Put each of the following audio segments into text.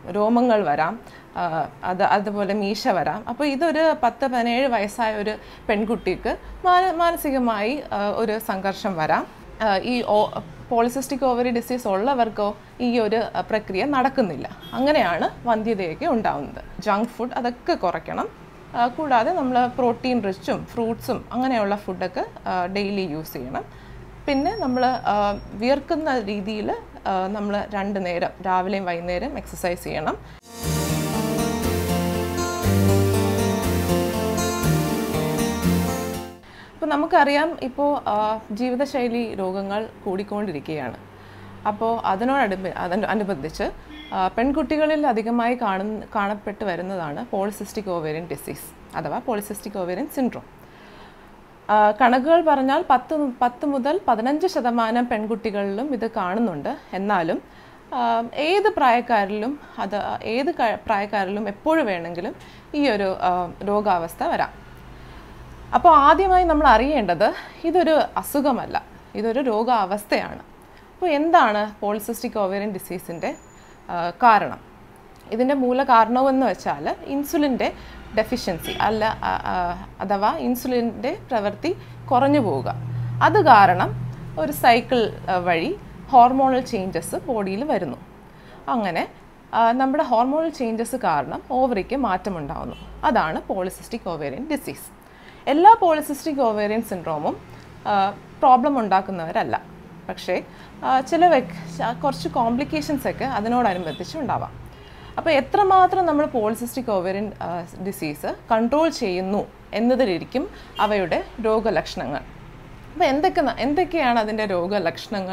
രോമങ്ങൾ വരാം ആ, അത് അതുപോലെ മീശ വരാം അപ്പോൾ ഇതൊരു പത്ത് പതിനേഴ് വയസ്സായ ഒരു പെൺകുട്ടിക്ക് മാന- മാനസികമായി ആ, ഒരു സംഘർഷം വരാം ആ, ഈ പോളിസിസ്റ്റിക് ഓവറി ഡിസീസ് ഉള്ളവർക്കോ ഈ ഒരു ആ, പ്രക്രിയ നടക്കുന്നില്ല അങ്ങനെയാണ് വന്ധ്യതയൊക്കെ ഉണ്ടാവുന്നത് ജങ്ക് ഫുഡ് അതൊക്കെ കുറയ്ക്കണം ആ, കൂടാതെ നമ്മൾ പ്രോട്ടീൻ റിച്ചും ഫ്രൂട്ട്സും അങ്ങനെയുള്ള ഫുഡൊക്കെ ഡെയിലി യൂസ് ചെയ്യണം പിന്നെ നമ്മൾ വിയർക്കുന്ന രീതിയിൽ നമ്മൾ രണ്ട് നേരം രാവിലെയും വൈകുന്നേരം എക്സസൈസ് ചെയ്യണം ഇപ്പോൾ നമുക്കറിയാം ഇപ്പോൾ ജീവിതശൈലി രോഗങ്ങൾ കൂടിക്കൊണ്ടിരിക്കുകയാണ് അപ്പോൾ അതിനോടനുബ അതിന് അനുബന്ധിച്ച് ആ, പെൺകുട്ടികളിൽ അധികമായി കാണുന്ന കാണപ്പെട്ട് വരുന്നതാണ് പോളിസിസ്റ്റിക് ഓവേറിയൻ ഡിസീസ് അഥവാ പോളിസിസ്റ്റിക് ഓവേറിയൻ സിൻഡ്രോം ആ, കണക്കുകൾ പറഞ്ഞാൽ പത്ത് പത്ത് മുതൽ പതിനഞ്ച് ശതമാനം പെൺകുട്ടികളിലും ഇത് കാണുന്നുണ്ട് എന്നാലും ആ, ഏത് പ്രായക്കാരിലും അത് ഏത് ക- പ്രായക്കാരിലും എപ്പോഴും വേണമെങ്കിലും ഈ ഒരു ആ, രോഗാവസ്ഥ വരാം അപ്പോൾ ആദ്യമായി നമ്മൾ അറിയേണ്ടത് ഇതൊരു അസുഖമല്ല ഇതൊരു രോഗാവസ്ഥയാണ് അപ്പോൾ എന്താണ് പോളിസിസ്റ്റിക് ഓവേറിയൻ ഡിസീസിൻ്റെ കാരണം ഇതിൻ്റെ മൂല കാരണമെന്ന് വെച്ചാൽ ഇൻസുലിൻ്റെ ഡെഫിഷ്യൻസി അല്ല ആ, ആ, അഥവാ ഇൻസുലിൻ്റെ പ്രവൃത്തി കുറഞ്ഞു പോവുക അത് കാരണം ഒരു സൈക്കിൾ ആ, വഴി ഹോർമോണൽ ചേഞ്ചസ് ബോഡിയിൽ വരുന്നു അങ്ങനെ ആ, നമ്മുടെ ഹോർമോണൽ ചേഞ്ചസ് കാരണം ഓവറിക്ക് മാറ്റമുണ്ടാകുന്നു അതാണ് പോളിസിസ്റ്റിക് ഓവേറിയൻ ഡിസീസ് എല്ലാ പോളിസിസ്റ്റിക് ഓവേറിയൻ സിൻഡ്രോമും പ്രോബ്ലം ഉണ്ടാക്കുന്നവരല്ല പക്ഷേ ആ, ചില വ്യക് ച- കുറച്ച് കോംപ്ലിക്കേഷൻസ് ഒക്കെ അതിനോടനുബന്ധിച്ച് ഉണ്ടാവാം അപ്പോൾ എത്രമാത്രം നമ്മൾ പോളിസിസ്റ്റിക് ഓവേറിയൻ ഡിസീസ് കൺട്രോൾ ചെയ്യുന്നു എന്നതിലിരിക്കും അവയുടെ രോഗലക്ഷണങ്ങൾ അപ്പോൾ എന്തൊക്കെ ന- എന്തൊക്കെയാണ് അതിൻ്റെ രോഗലക്ഷണങ്ങൾ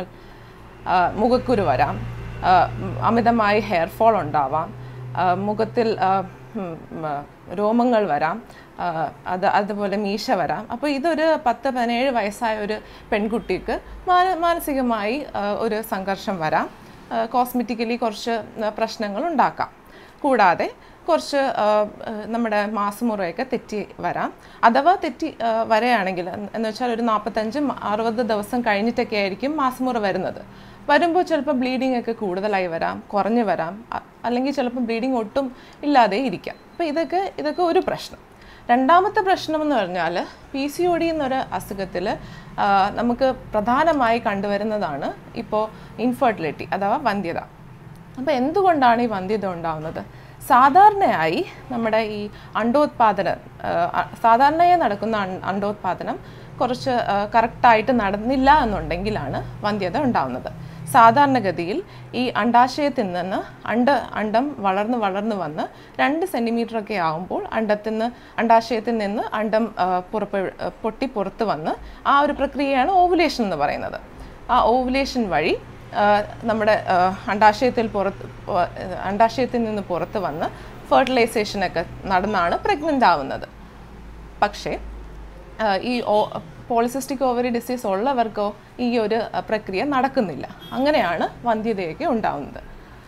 ആ, മുഖക്കുരു വരാം ആ, ഉം, അമിതമായി ഹെയർ ഫോൾ ഉണ്ടാവാം ആ, മുഖത്തിൽ ആ, ഉം, ഉം, ആ, രോമങ്ങൾ വരാം ആ, അത് അതുപോലെ മീശ വരാം അപ്പോൾ ഇതൊരു പത്ത് പതിനേഴ് വയസ്സായ ഒരു പെൺകുട്ടിക്ക് മാന- മാനസികമായി ആ, ഒരു സംഘർഷം വരാം കോസ്മെറ്റിക്കലി കുറച്ച് ആ, പ്രശ്നങ്ങൾ ഉണ്ടാക്കാം കൂടാതെ കുറച്ച് ആ, ആ, നമ്മുടെ മാസമുറയൊക്കെ തെറ്റി വരാം അഥവാ തെറ്റി ആ, വരെയാണെങ്കിൽ എന്ന് വെച്ചാൽ ഒരു നാൽപ്പത്തഞ്ച് അറുപത് ദിവസം കഴിഞ്ഞിട്ടൊക്കെ ആയിരിക്കും മാസമുറ വരുന്നത് വരുമ്പോൾ ചിലപ്പോൾ ബ്ലീഡിംഗ് ഒക്കെ കൂടുതലായി വരാം കുറഞ്ഞു വരാം അ- അല്ലെങ്കിൽ ചിലപ്പോൾ ബ്ലീഡിംഗ് ഒട്ടും ഇല്ലാതെ ഇരിക്കാം അപ്പോൾ ഇതൊക്കെ ഇതൊക്കെ ഒരു പ്രശ്നം രണ്ടാമത്തെ പ്രശ്നം എന്ന് പറഞ്ഞാൽ പി സി ഒ ഡി എന്നൊരു അസുഖത്തിൽ നമുക്ക് പ്രധാനമായി കണ്ടുവരുന്നതാണ് ഇപ്പോൾ ഇൻഫെർട്ടിലിറ്റി അഥവാ വന്ധ്യത അപ്പോൾ എന്തുകൊണ്ടാണ് ഈ വന്ധ്യത ഉണ്ടാവുന്നത് സാധാരണയായി നമ്മുടെ ഈ അണ്ടോത്പാദനം ആ, അ- സാധാരണയായി നടക്കുന്ന അൺ- അണ്ടോത്പാദനം കുറച്ച് കറക്റ്റായിട്ട് നടന്നില്ല എന്നുണ്ടെങ്കിലാണ് വന്ധ്യത ഉണ്ടാവുന്നത് സാധാരണഗതിയിൽ ഈ അണ്ടാശയത്തിൽ നിന്ന് അണ്ട അണ്ടം വളർന്ന് വളർന്ന് വന്ന് രണ്ട് സെൻറ്റിമീറ്റർ ഒക്കെ ആകുമ്പോൾ അണ്ടത്തിൽ നിന്ന് അണ്ടാശയത്തിൽ നിന്ന് അണ്ടം ആ, പുറപ്പെ പൊട്ടി പുറത്ത് വന്ന് ആ ഒരു പ്രക്രിയയാണ് ഓവുലേഷൻ എന്ന് പറയുന്നത് ആ ഓവുലേഷൻ വഴി ആ, നമ്മുടെ ആ, അണ്ടാശയത്തിൽ പുറത്ത് പോ- അണ്ടാശയത്തിൽ നിന്ന് പുറത്ത് വന്ന് ഫെർട്ടിലൈസേഷനൊക്കെ നടന്നാണ് പ്രഗ്നൻ്റ് ആവുന്നത് പക്ഷേ ആ, ഈ പോളിസിസ്റ്റിക് ഓവറി ഡിസീസ് ഉള്ളവർക്കോ ഈ ഒരു ആ, പ്രക്രിയ നടക്കുന്നില്ല അങ്ങനെയാണ് വന്ധ്യതയൊക്കെ ഉണ്ടാവുന്നത്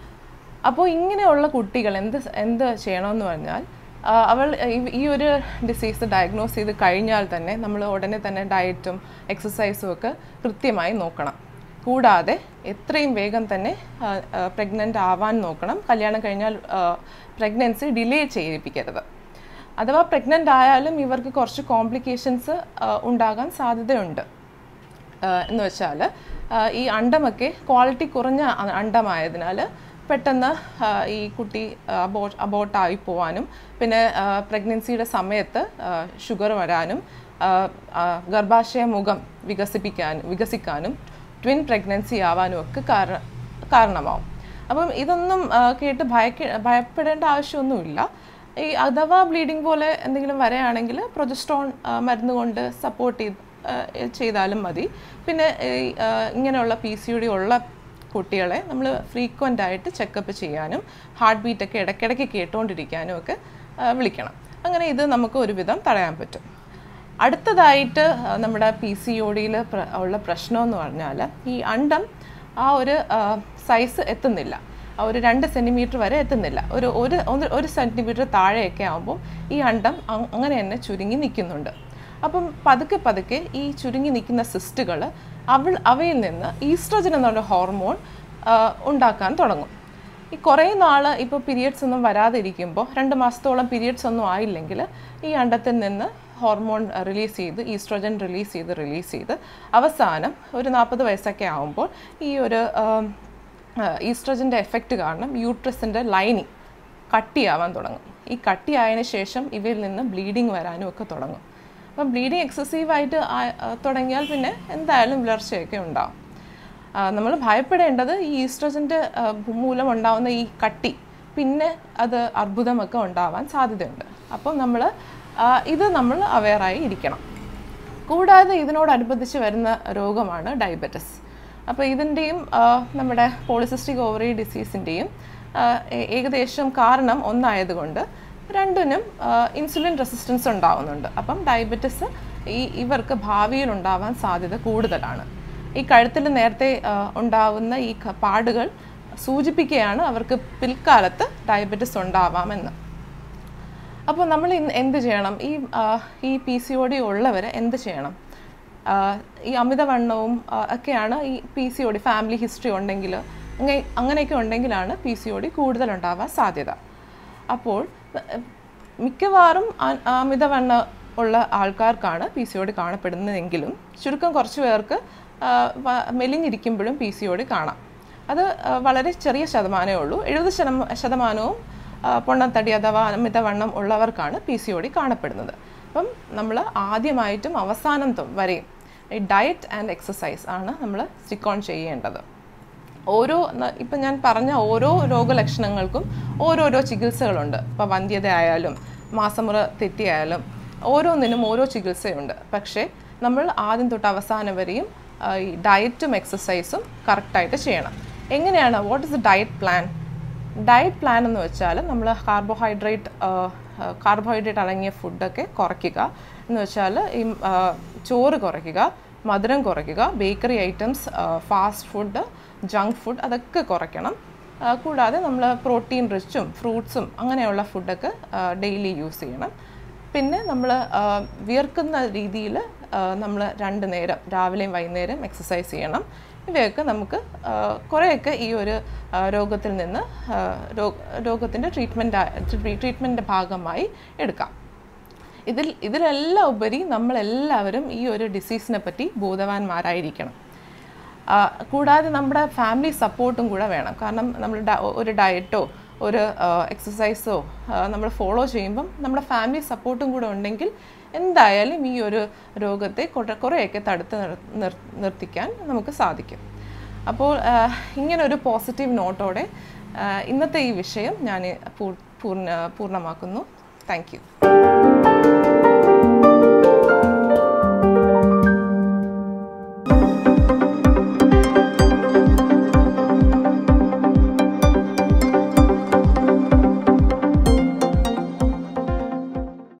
അപ്പോൾ ഇങ്ങനെയുള്ള കുട്ടികൾ എന്ത് സ- എന്ത് ചെയ്യണമെന്ന് പറഞ്ഞാൽ ആ, അവൾ ഈ- ഈ ഒരു ഡിസീസ് ഡയഗ്നോസ് ചെയ്ത് കഴിഞ്ഞാൽ തന്നെ നമ്മൾ ഉടനെ തന്നെ ഡയറ്റും എക്സസൈസും ഒക്കെ കൃത്യമായി നോക്കണം കൂടാതെ എത്രയും വേഗം തന്നെ പ്രഗ്നൻ്റ് ആവാൻ നോക്കണം കല്യാണം കഴിഞ്ഞാൽ പ്രഗ്നൻസി ഡിലേ ചെയ്യിപ്പിക്കരുത് അഥവാ പ്രഗ്നൻ്റ് ആയാലും ഇവർക്ക് കുറച്ച് കോംപ്ലിക്കേഷൻസ് ഉണ്ടാകാൻ സാധ്യതയുണ്ട് ആഹ് എന്ന് വെച്ചാൽ ഈ അണ്ടമൊക്കെ ക്വാളിറ്റി കുറഞ്ഞ അ- അണ്ടമായതിനാൽ പെട്ടെന്ന് ആഹ് ഈ കുട്ടി അബോ അബോട്ടായി പോവാനും പിന്നെ പ്രഗ്നൻസിയുടെ സമയത്ത് ഷുഗർ വരാനും ആഹ് ആഹ് ഗർഭാശയ മുഖം വികസിപ്പിക്കാനും വികസിക്കാനും ട്വിൻ പ്രഗ്നൻസി ആവാനും ഒക്കെ കാര കാരണമാവും അപ്പം ഇതൊന്നും ആ, കേട്ട് ഭയക്ക ഭയപ്പെടേണ്ട ആവശ്യമൊന്നുമില്ല ഈ അഥവാ ബ്ലീഡിങ് പോലെ എന്തെങ്കിലും വരെയാണെങ്കിൽ പ്രൊജസ്ട്രോൺ മരുന്ന് കൊണ്ട് സപ്പോർട്ട് ചെയ്ത് ആ, ചെയ്താലും മതി പിന്നെ ഈ ആ, ഇങ്ങനെയുള്ള പി സി ഡി ഉള്ള കുട്ടികളെ നമ്മൾ ഫ്രീക്വൻ്റ് ആയിട്ട് ചെക്കപ്പ് ചെയ്യാനും ഹാർട്ട് ബീറ്റൊക്കെ ഇടയ്ക്കിടയ്ക്ക് കേട്ടുകൊണ്ടിരിക്കാനും ഒക്കെ ആ, വിളിക്കണം അങ്ങനെ ഇത് നമുക്ക് ഒരുവിധം തടയാൻ പറ്റും അടുത്തതായിട്ട് ആ, നമ്മുടെ പി സി ഒ ഡിയിൽ ഉള്ള പ്രശ്നം എന്ന് പറഞ്ഞാൽ ഈ അണ്ടം ആ ഒരു സൈസ് എത്തുന്നില്ല ആ ഒരു രണ്ട് സെൻറ്റിമീറ്റർ വരെ എത്തുന്നില്ല ഒരു ഒരു ഒന്ന് ഒരു സെൻറ്റിമീറ്റർ താഴെയൊക്കെ ആകുമ്പോൾ ഈ അണ്ടം അങ്- അങ്ങനെ തന്നെ ചുരുങ്ങി നിൽക്കുന്നുണ്ട് അപ്പം പതുക്കെ പതുക്കെ ഈ ചുരുങ്ങി നിൽക്കുന്ന സിസ്റ്റുകൾ അവൾ അവയിൽ നിന്ന് ഈസ്ട്രജൻ എന്നുള്ള ഹോർമോൺ ആ, ഉണ്ടാക്കാൻ തുടങ്ങും ഈ കുറേ നാൾ ഇപ്പോൾ പീരിയഡ്സ് ഒന്നും വരാതിരിക്കുമ്പോൾ രണ്ട് മാസത്തോളം പീരിയഡ്സ് ഒന്നും ആയില്ലെങ്കിൽ ഈ അണ്ടത്തിൽ നിന്ന് ഹോർമോൺ റിലീസ് ചെയ്ത് ഈസ്ട്രോജൻ റിലീസ് ചെയ്ത് റിലീസ് ചെയ്ത് അവസാനം ഒരു നാൽപ്പത് വയസ്സൊക്കെ ആകുമ്പോൾ ഈ ഒരു ഈസ്ട്രോജൻ്റെ എഫക്റ്റ് കാരണം യൂട്രസിൻ്റെ ലൈനിങ് കട്ടിയാവാൻ തുടങ്ങും ഈ കട്ടിയായതിനു ശേഷം ഇവയിൽ നിന്ന് ബ്ലീഡിങ് വരാനും ഒക്കെ തുടങ്ങും അപ്പം ബ്ലീഡിങ് എക്സസീവായിട്ട് തുടങ്ങിയാൽ പിന്നെ എന്തായാലും വിളർച്ചയൊക്കെ ഉണ്ടാവും നമ്മൾ ഭയപ്പെടേണ്ടത് ഈ ഈസ്ട്രജൻ്റെ മൂലം ഉണ്ടാവുന്ന ഈ കട്ടി പിന്നെ അത് അർബുദമൊക്കെ ഉണ്ടാവാൻ സാധ്യതയുണ്ട് അപ്പം നമ്മൾ ഇത് നമ്മൾ അവെയറായി ഇരിക്കണം കൂടാതെ ഇതിനോടനുബന്ധിച്ച് വരുന്ന രോഗമാണ് ഡയബറ്റിസ് അപ്പോൾ ഇതിൻ്റെയും നമ്മുടെ പോളിസിസ്റ്റിക് ഓവറി ഡിസീസിൻ്റെയും ഏകദേശം കാരണം ഒന്നായതുകൊണ്ട് രണ്ടിനും ഇൻസുലിൻ റെസിസ്റ്റൻസ് ഉണ്ടാവുന്നുണ്ട് അപ്പം ഡയബറ്റിസ് ഈ ഇവർക്ക് ഭാവിയിൽ ഉണ്ടാവാൻ സാധ്യത കൂടുതലാണ് ഈ കഴുത്തിൽ നേരത്തെ ഉണ്ടാവുന്ന ഈ പാടുകൾ സൂചിപ്പിക്കുകയാണ് അവർക്ക് പിൽക്കാലത്ത് ഡയബറ്റിസ് ഉണ്ടാവാമെന്ന് അപ്പോൾ നമ്മൾ എന്ത് ചെയ്യണം ഈ ഈ പി സി ഒ ഡി ഉള്ളവർ എന്ത് ചെയ്യണം ഈ അമിതവണ്ണവും ഒക്കെയാണ് ഈ P C O D family history ഉണ്ടെങ്കിൽ അങ്ങനെ അങ്ങനെയൊക്കെ ഉണ്ടെങ്കിലാണ് പി സി ഒ ഡി കൂടുതലുണ്ടാവാൻ സാധ്യത അപ്പോൾ മിക്കവാറും അമിതവണ്ണ ഉള്ള ആൾക്കാർക്കാണ് പി സി ഒ ഡി കാണപ്പെടുന്നതെങ്കിലും ചുരുക്കം കുറച്ച് പേർക്ക് മെലിഞ്ഞിരിക്കുമ്പോഴും പി സി ഒ ഡി കാണാം അത് വളരെ ചെറിയ ശതമാനമേ ഉള്ളൂ എഴുപത് ശതമാ ശതമാനവും പൊണ്ണത്തടി അഥവാ അമിതവണ്ണം ഉള്ളവർക്കാണ് പി സി ഒ ഡി കാണപ്പെടുന്നത് അപ്പം നമ്മൾ ആദ്യമായിട്ടും അവസാനം വരെയും ഈ ഡയറ്റ് ആൻഡ് എക്സസൈസ് ആണ് നമ്മൾ സ്റ്റിക്ക് ഓൺ ചെയ്യേണ്ടത് ഓരോ ഇപ്പം ഞാൻ പറഞ്ഞ ഓരോ രോഗലക്ഷണങ്ങൾക്കും ഓരോരോ ചികിത്സകളുണ്ട് ഇപ്പോൾ വന്ധ്യത ആയാലും മാസമുറ തെറ്റിയായാലും ഓരോന്നിനും ഓരോ ചികിത്സയുണ്ട് പക്ഷേ നമ്മൾ ആദ്യം തൊട്ട് അവസാനം വരെയും ഈ ഡയറ്റും എക്സസൈസും കറക്റ്റായിട്ട് ചെയ്യണം എങ്ങനെയാണ് what is the diet plan diet plan എന്ന് വെച്ചാൽ നമ്മൾ കാർബോഹൈഡ്രേറ്റ് കാർബോഹൈഡ്രേറ്റ് അടങ്ങിയ ഫുഡൊക്കെ കുറയ്ക്കുക എന്ന് വെച്ചാൽ ഈ ചോറ് കുറയ്ക്കുക മധുരം കുറയ്ക്കുക bakery items fast food junk food അതൊക്കെ കുറയ്ക്കണം കൂടാതെ നമ്മൾ പ്രോട്ടീൻ റിച്ചും ഫ്രൂട്ട്സും അങ്ങനെയുള്ള ഫുഡൊക്കെ ഡെയിലി യൂസ് ചെയ്യണം പിന്നെ നമ്മൾ വിയർക്കുന്ന രീതിയിൽ നമ്മൾ രണ്ട് നേരം രാവിലെയും വൈകുന്നേരം എക്സസൈസ് ചെയ്യണം ഇവയൊക്കെ നമുക്ക് കുറേയൊക്കെ ഈ ഒരു രോഗത്തിൽ നിന്ന് രോഗത്തിൻ്റെ ട്രീറ്റ്മെൻറ്റ് ട്രീറ്റ്മെൻറ്റിൻ്റെ ഭാഗമായി എടുക്കാം ഇതിൽ ഇതിലെല്ലാം ഉപരി നമ്മളെല്ലാവരും ഈ ഒരു ഡിസീസിനെ പറ്റി ബോധവാന്മാരായിരിക്കണം കൂടാതെ നമ്മുടെ ഫാമിലി സപ്പോർട്ടും കൂടെ വേണം കാരണം നമ്മൾ ഒരു ഡയറ്റോ ഒരു എക്സസൈസോ നമ്മൾ ഫോളോ ചെയ്യുമ്പം നമ്മുടെ ഫാമിലി സപ്പോർട്ടും കൂടെ ഉണ്ടെങ്കിൽ എന്തായാലും ഈ ഒരു രോഗത്തെ കുറേയൊക്കെ തടുത്ത് നിർത്തിക്കാൻ നമുക്ക് സാധിക്കും അപ്പോൾ ഇങ്ങനൊരു പോസിറ്റീവ് നോട്ടോടെ ഇന്നത്തെ ഈ വിഷയം ഞാൻ പൂർണ്ണ പൂർണ്ണമാക്കുന്നു താങ്ക് യു